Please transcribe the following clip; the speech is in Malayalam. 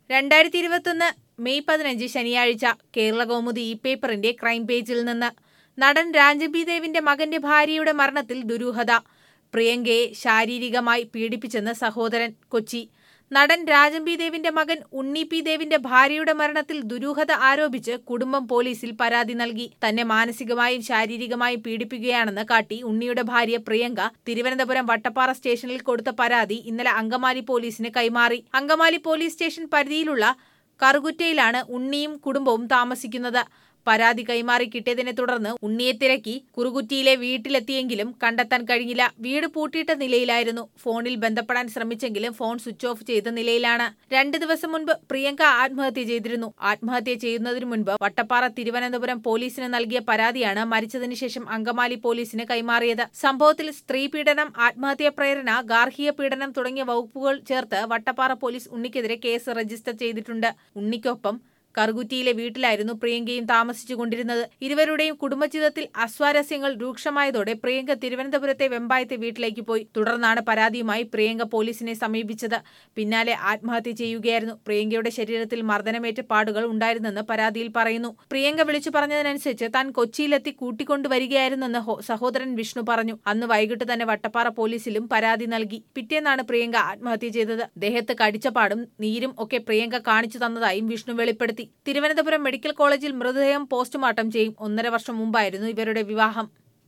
രണ്ടായിരത്തി ഇരുപത്തൊന്ന് മെയ് പതിനഞ്ച് ശനിയാഴ്ച കേരള കൗമുദി ഇ പേപ്പറിന്റെ ക്രൈം പേജിൽ നിന്ന് നടൻ രാജബി ദേവിന്റെ മകന്റെ ഭാര്യയുടെ മരണത്തിൽ ദുരൂഹത പ്രിയങ്കയെ ശാരീരികമായി പീഡിപ്പിച്ചെന്ന് സഹോദരൻ കൊച്ചി നടൻ രാജംബി ദേവിന്റെ മകൻ ഉണ്ണി പി ദേവിന്റെ ഭാര്യയുടെ മരണത്തിൽ ദുരൂഹത ആരോപിച്ച് കുടുംബം പോലീസിൽ പരാതി നൽകി തന്നെ മാനസികമായും ശാരീരികമായും പീഡിപ്പിക്കുകയാണെന്ന് കാട്ടി ഉണ്ണിയുടെ ഭാര്യ പ്രിയങ്ക തിരുവനന്തപുരം വട്ടപ്പാറ സ്റ്റേഷനിൽ കൊടുത്ത പരാതി ഇന്നലെ അങ്കമാലി പോലീസിന് കൈമാറി അങ്കമാലി പോലീസ് സ്റ്റേഷൻ പരിധിയിലുള്ള കറുകുറ്റയിലാണ് ഉണ്ണിയും കുടുംബവും താമസിക്കുന്നത് പരാതി കൈമാറി കിട്ടിയതിനെ തുടർന്ന് ഉണ്ണിയെ തിരക്കി കുറുകുറ്റിയിലെ വീട്ടിലെത്തിയെങ്കിലും കണ്ടെത്താൻ കഴിഞ്ഞില്ല വീട് പൂട്ടിയിട്ട നിലയിലായിരുന്നു ഫോണിൽ ബന്ധപ്പെടാൻ ശ്രമിച്ചെങ്കിലും ഫോൺ സ്വിച്ച് ഓഫ് ചെയ്ത നിലയിലാണ് രണ്ട് ദിവസം മുൻപ് പ്രിയങ്ക ആത്മഹത്യ ചെയ്തിരുന്നു ആത്മഹത്യ ചെയ്യുന്നതിനു മുൻപ് വട്ടപ്പാറ തിരുവനന്തപുരം പോലീസിന് നൽകിയ പരാതിയാണ് മരിച്ചതിന് ശേഷം അങ്കമാലി പോലീസിന് കൈമാറിയത് സംഭവത്തിൽ സ്ത്രീ പീഡനം ആത്മഹത്യാ പ്രേരണ ഗാർഹിക പീഡനം തുടങ്ങിയ വകുപ്പുകൾ ചേർത്ത് വട്ടപ്പാറ പോലീസ് ഉണ്ണിക്കെതിരെ കേസ് രജിസ്റ്റർ ചെയ്തിട്ടുണ്ട് ഉണ്ണിക്കൊപ്പം കറുകുറ്റിയിലെ വീട്ടിലായിരുന്നു പ്രിയങ്കയും താമസിച്ചുകൊണ്ടിരുന്നത് ഇരുവരുടെയും കുടുംബജീവിതത്തിൽ അസ്വാരസ്യങ്ങൾ രൂക്ഷമായതോടെ പ്രിയങ്ക തിരുവനന്തപുരത്തെ വെമ്പായത്തെ വീട്ടിലേക്ക് പോയി തുടർന്നാണ് പരാതിയുമായി പ്രിയങ്ക പോലീസിനെ സമീപിച്ചത് പിന്നാലെ ആത്മഹത്യ ചെയ്യുകയായിരുന്നു പ്രിയങ്കയുടെ ശരീരത്തിൽ മർദ്ദനമേറ്റ പാടുകൾ ഉണ്ടായിരുന്നെന്ന് പരാതിയിൽ പറയുന്നു പ്രിയങ്ക വിളിച്ചു പറഞ്ഞതിനനുസരിച്ച് താൻ കൊച്ചിയിലെത്തി കൂട്ടിക്കൊണ്ടുവരികയായിരുന്നെന്ന് ഹോ- സഹോദരൻ വിഷ്ണു പറഞ്ഞു അന്ന് വൈകിട്ട് തന്നെ വട്ടപ്പാറ പോലീസിലും പരാതി നൽകി പിറ്റേന്നാണ് പ്രിയങ്ക ആത്മഹത്യ ചെയ്തത് ദേഹത്ത് കടിച്ചപാടും നീരും ഒക്കെ പ്രിയങ്ക കാണിച്ചു തന്നതായും വിഷ്ണു വെളിപ്പെടുത്തി തിരുവനന്തപുരം മെഡിക്കൽ കോളേജിൽ മൃതദേഹം പോസ്റ്റ്മോർട്ടം ചെയ്യും ഒന്നര വർഷം മുമ്പായിരുന്നു ഇവരുടെ വിവാഹം